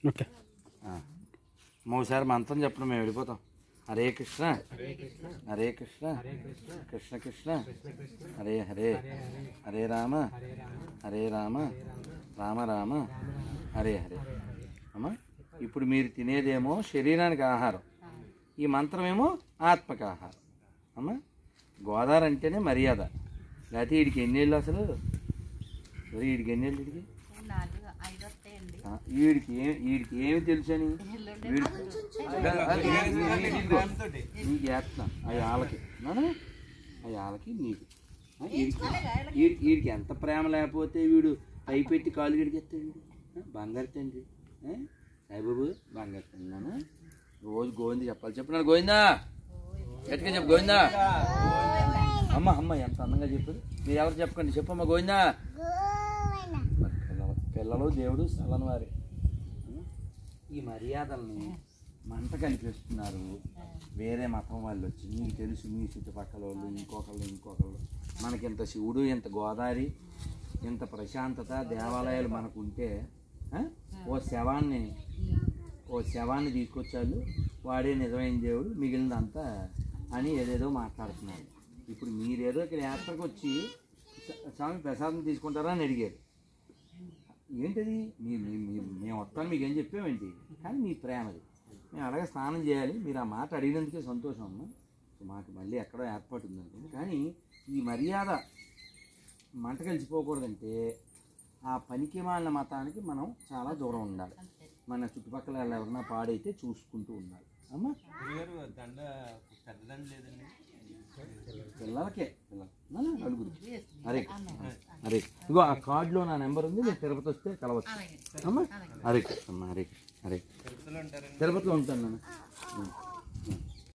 Okay ఆ. మూసారి మంత్రం చెప్పడం మేము వెళ్ళిపోతాం హరే కృష్ణ హరే కృష్ణ కృష్ణ కృష్ణ హరే హరే హరే రామ హరే రామ రామ రామ హరే హరే అమ్మా ఇప్పుడు మీరు తినేదేమో శరీరానికి ఆహారం ఈ మంత్రమేమో ఆత్మక ఆహారం అమ్మా గోదావరి అంటేనే మర్యాద లేకపోతే వీడికి ఎన్నేళ్ళు అసలు మరి వీడికి ఎన్నేళ్ళు వీడికి నాలుగు ఐదు వస్తాయండి ఆ, వీడికి ఏం వీడికి ఏమి తెలుసని వీడికి నీకు వేస్తున్నా అవి వాళ్ళకి నానా అవి వాళ్ళకి నీకు ఆ, వీడికి వీడి- వీడికి ఎంత ప్రేమ లేకపోతే వీడు పై పెట్టి కాలు గడికి ఎత్తాడు వీడు. ఆ, బంగారు తండ్రి ఆ, సాయిబాబు బంగారు తండ్రి నాన్న రోజు గోవింద చెప్పాలి చెప్పినాడు గోవిందా గట్టిగా చెప్పు గోవిందా అమ్మ అమ్మ ఎంత అందంగా చెప్పారు మీరు ఎవరు చెప్పకండి చెప్పమ్మా గోవిందా మరి పిల్లలు పిల్లలు దేవుడు సలన్ వారి ఈ మర్యాదల్ని మంట కల్పిస్తున్నారు వేరే మతం వాళ్ళు వచ్చి మీకు తెలుసు మీ చుట్టుపక్కల వాళ్ళు ఇంకొకళ్ళు ఇంకొకళ్ళు మనకింత శివుడు ఇంత గోదావరి ఇంత ప్రశాంతత దేవాలయాలు మనకు ఉంటే ఆ? ఓ శవాన్ని ఓ శవాన్ని తీసుకొచ్చాళ్ళు వాడే నిజమైన దేవుడు మిగిలినంతా అని ఏదేదో మాట్లాడుతున్నారు ఇప్పుడు మీరేదో ఇక్కడ యాత్రకు వచ్చి "స- స్వామి ప్రసాదం తీసుకుంటారా అని అడిగారు ఏంటది మీ మీ- మీ- మేము వస్తాను మీకు ఏం చెప్పామేంటి కానీ మీ ప్రేమది మేము అలాగే స్నానం చేయాలి మీరు ఆ మాట అడిగినందుకే సంతోషం అమ్మ మాకు మళ్ళీ ఎక్కడో ఏర్పాటు ఉందనుకోండి కానీ ఈ మర్యాద మంట కలిసిపోకూడదంటే ఆ పనికి మాలిన మతానికి మనం చాలా దూరం ఉండాలి మన చుట్టుపక్కల వాళ్ళు ఎవరన్నా పాడైతే చూసుకుంటూ ఉండాలి అమ్మా దండ పెద్దదండ లేదండి పిల్లలకే పిల్లలు నాన్న, నలుగురు హరే హరే ఇగో ఆ కార్డులో నా నెంబర్ ఉంది నేను తిరుపతి వస్తే కలవచ్చు అమ్మా హరే కృష్ణ హరే కృష్ణ హరే తిరుపతిలో ఉంటారండి తిరుపతిలో ఉంటాను నాన్న